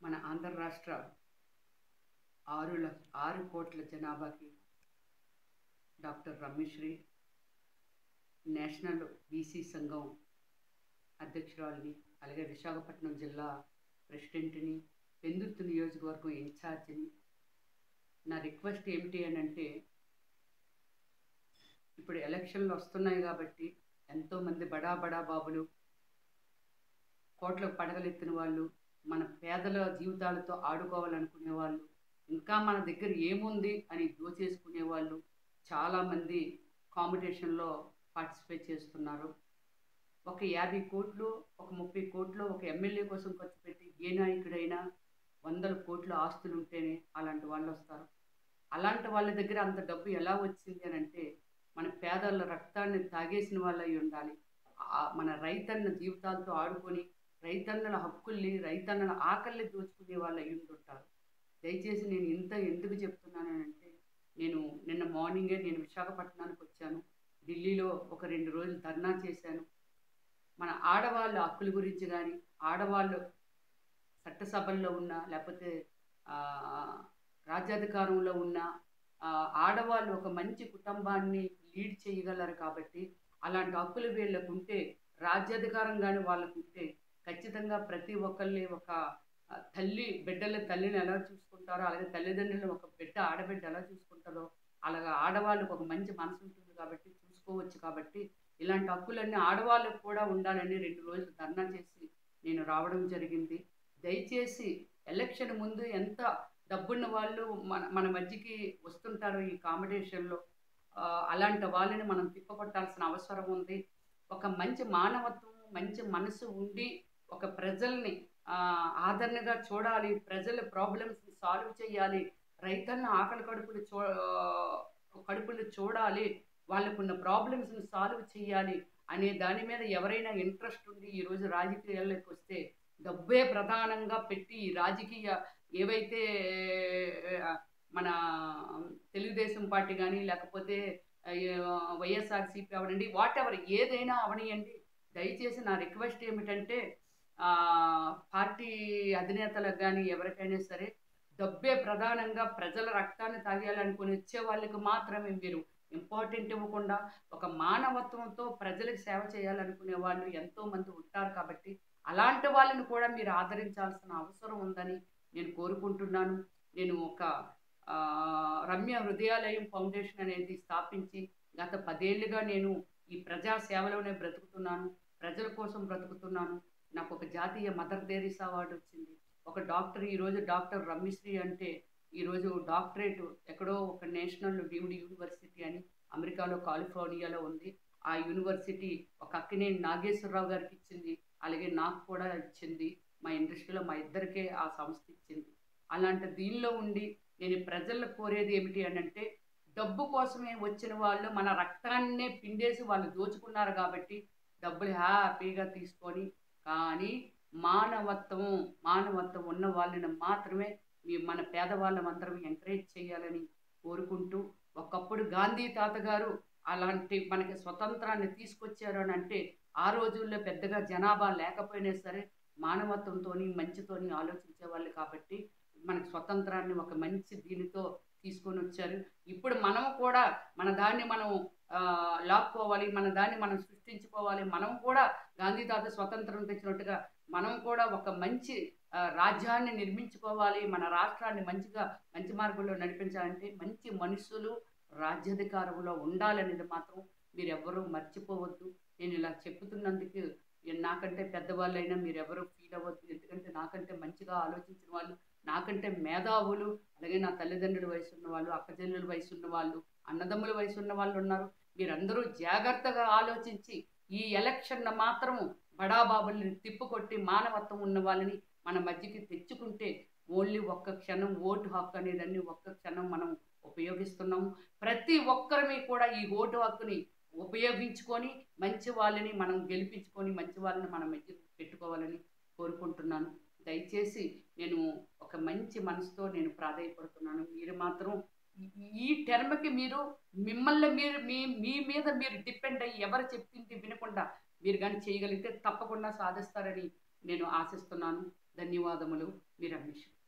మన ఆంధ్ర రాష్ట్ర ఆరు ల ఆరు కోట్ల జనాభాకి డాక్టర్ రమ్యశ్రీ నేషనల్ బీసీ సంఘం అధ్యక్షురాలిని అలాగే విశాఖపట్నం జిల్లా ప్రెసిడెంట్ని పెందుర్తి నియోజకవర్గం ఇన్ఛార్జిని నా రిక్వెస్ట్ ఏమిటి అని అంటే ఇప్పుడు ఎలక్షన్లు వస్తున్నాయి కాబట్టి ఎంతోమంది బడా బడా బాబులు కోట్లకు పడగలెత్తిన వాళ్ళు మన పేదల జీవితాలతో ఆడుకోవాలనుకునే వాళ్ళు ఇంకా మన దగ్గర ఏముంది అని దోచేసుకునే వాళ్ళు చాలామంది కాంపిటీషన్లో పార్టిసిపేట్ చేస్తున్నారు ఒక యాభై కోట్లు ఒక ముప్పై కోట్లు ఒక ఎమ్మెల్యే కోసం ఖర్చు పెట్టి ఏ నాయకుడైనా వందల కోట్ల ఆస్తులు ఉంటేనే అలాంటి వాళ్ళు వస్తారు అలాంటి వాళ్ళ దగ్గర అంత డబ్బు ఎలా వచ్చింది అని అంటే మన పేదల రక్తాన్ని తాగేసిన వాళ్ళు అయి ఉండాలి ఆ- మన రైతన్న జీవితాలతో ఆడుకొని రైతన్నల హక్కుల్ని రైతన్నల ఆకలిని దోచుకునే వాళ్ళు అయి ఉంటుంటారు దయచేసి నేను ఇంత ఎందుకు చెప్తున్నానంటే నేను నిన్న మార్నింగే నేను విశాఖపట్నానికి వచ్చాను ఢిల్లీలో ఒక రెండు రోజులు ధర్నా చేశాను మన ఆడవాళ్ళ హక్కుల గురించి కానీ ఆడవాళ్ళు చట్టసభల్లో ఉన్న లేకపోతే ఆ, రాజ్యాధికారంలో ఉన్న ఆ, ఆడవాళ్ళు ఒక మంచి కుటుంబాన్ని లీడ్ చేయగలరు కాబట్టి అలాంటి హక్కులు వీళ్ళకు ఉంటే రాజ్యాధికారం కానీ వాళ్ళకు ఉంటే ఖచ్చితంగా ప్రతి ఒక్కళ్ళని ఒక ఆ, తల్లి బిడ్డల తల్లిని ఎలా చూసుకుంటారో అలాగే తల్లిదండ్రులు ఒక బిడ్డ ఆడబిడ్డ ఎలా చూసుకుంటారో అలాగే ఆడవాళ్ళకు ఒక మంచి మనసు ఉంటుంది కాబట్టి చూసుకోవచ్చు కాబట్టి ఇలాంటి హక్కులన్నీ ఆడవాళ్ళకు కూడా ఉండాలని రెండు రోజులు ధర్నా చేసి నేను రావడం జరిగింది దయచేసి ఎలక్షన్ ముందు ఎంత డబ్బున్న వాళ్ళు మన మన మధ్యకి వస్తుంటారు ఈ కాంపిటీషన్లో ఆ, అలాంటి వాళ్ళని మనం తిప్పకొట్టాల్సిన అవసరం ఉంది ఒక మంచి మానవత్వం మంచి మనసు ఉండి ఒక ప్రజల్ని ఆ, ఆదరణగా చూడాలి ప్రజల ప్రాబ్లమ్స్ని సాల్వ్ చేయాలి రైతన్న ఆకలి కడుపులు చూ కడుపులు చూడాలి వాళ్ళకున్న ప్రాబ్లమ్స్ని సాల్వ్ చేయాలి అనే దాని మీద ఎవరైనా ఇంట్రెస్ట్ ఉండి ఈరోజు రాజకీయాల్లోకి వస్తే డబ్బే ప్రధానంగా పెట్టి ఈ రాజకీయ ఏవైతే ఆ, మన తెలుగుదేశం పార్టీ కానీ లేకపోతే వైఎస్ఆర్సీపీ అవనండి వాట్ ఎవర్ ఏదైనా అవనియండి దయచేసి నా రిక్వెస్ట్ ఏమిటంటే ఆ, పార్టీ అధినేతలకు కానీ ఎవరికైనా సరే డబ్బే ప్రధానంగా ప్రజల రక్తాన్ని తాగేయాలనుకుని వచ్చే వాళ్ళకి మాత్రమే మీరు ఇంపార్టెంట్ ఇవ్వకుండా ఒక మానవత్వంతో ప్రజలకు సేవ చేయాలనుకునే వాళ్ళు ఎంతో మంది ఉంటారు కాబట్టి అలాంటి వాళ్ళని కూడా మీరు ఆదరించాల్సిన అవసరం ఉందని నేను కోరుకుంటున్నాను నేను ఒక ఆ, రమ్య హృదయాలయం ఫౌండేషన్ అనేది స్థాపించి గత పదేళ్లుగా నేను ఈ ప్రజా సేవలోనే బ్రతుకుతున్నాను ప్రజల కోసం బ్రతుకుతున్నాను నాకు ఒక జాతీయ మదర్ తెరీసా అవార్డు వచ్చింది ఒక డాక్టర్ ఈరోజు డాక్టర్ రమ్యశ్రీ అంటే ఈరోజు డాక్టరేట్ ఎక్కడో ఒక నేషనల్ డీమ్డ్ యూనివర్సిటీ అని అమెరికాలో కాలిఫోర్నియాలో ఉంది ఆ యూనివర్సిటీ ఒక అక్కినేని నాగేశ్వరరావు గారికి ఇచ్చింది అలాగే నాకు కూడా ఇచ్చింది మా ఇండస్ట్రీలో మా ఇద్దరికే ఆ సంస్థ ఇచ్చింది అలాంటి దీనిలో ఉండి నేను ప్రజలకు కోరేది ఏమిటి అని అంటే డబ్బు కోసమే వచ్చిన వాళ్ళు మన రక్తాన్నే పిండేసి వాళ్ళు దోచుకున్నారు కాబట్టి డబ్బులు హ్యాపీగా తీసుకొని కానీ మానవత్వం మానవత్వం ఉన్న వాళ్ళని మాత్రమే మీ మన పేదవాళ్ళం అందరం ఎంకరేజ్ చేయాలని కోరుకుంటూ ఒకప్పుడు గాంధీ తాతగారు అలాంటి మనకి స్వతంత్రాన్ని తీసుకొచ్చారు అని అంటే ఆ రోజుల్లో పెద్దగా జనాభా లేకపోయినా సరే మానవత్వంతోని మంచితోని ఆలోచించే వాళ్ళు కాబట్టి మనకి స్వతంత్రాన్ని ఒక మంచి దీనితో తీసుకొని వచ్చారు ఇప్పుడు మనం కూడా మన దాన్ని మనం ఆ, లాక్కోవాలి మన దాన్ని మనం సృష్టించుకోవాలి మనం కూడా గాంధీ తాత స్వతంత్రం తెచ్చినట్టుగా మనం కూడా ఒక మంచి ఆ, రాజ్యాన్ని నిర్మించుకోవాలి మన రాష్ట్రాన్ని మంచిగా మంచి మార్గంలో నడిపించాలంటే మంచి మనుషులు రాజ్యాధికారంలో ఉండాలనేది మాత్రం మీరు ఎవ్వరూ మర్చిపోవద్దు నేను ఇలా చెప్తున్నందుకు నాకంటే పెద్దవాళ్ళైనా మీరు ఎవరు ఫీల్ అవ్వద్దు ఎందుకంటే నాకంటే మంచిగా ఆలోచించిన వాళ్ళు నాకంటే మేధావులు అలాగే నా తల్లిదండ్రుల వయసు ఉన్న వాళ్ళు అక్కచెల్లెల వయసు ఉన్న వాళ్ళు అన్నదమ్ముల వయసు ఉన్న వాళ్ళు ఉన్నారు మీరందరూ జాగ్రత్తగా ఆలోచించి ఈ ఎలక్షన్ మాత్రం బడాబాబుల్ని తిప్పుకొట్టి మానవత్వం ఉన్న వాళ్ళని మన మధ్యకి తెచ్చుకుంటే ఓన్లీ ఒక్క క్షణం ఓటు హక్కు అనేదాన్ని ఒక్క క్షణం మనం ఉపయోగిస్తున్నాం ప్రతి ఒక్కరిని కూడా ఈ ఓటు హక్కుని ఉపయోగించుకొని మంచి వాళ్ళని మనం గెలిపించుకొని మంచి వాళ్ళని మన మధ్య పెట్టుకోవాలని కోరుకుంటున్నాను దయచేసి నేను ఒక మంచి మనసుతో నేను ప్రాధాయపడుతున్నాను మీరు మాత్రం ఈ- ఈ టర్మ్కి మీరు మిమ్మల్ని మీరు మీ మీ మీద మీరు డిపెండ్ అయ్యి ఎవరు చెప్పింది వినకుండా మీరు కానీ చేయగలిగితే తప్పకుండా సాధిస్తారని నేను ఆశిస్తున్నాను ధన్యవాదములు మీ రమేష్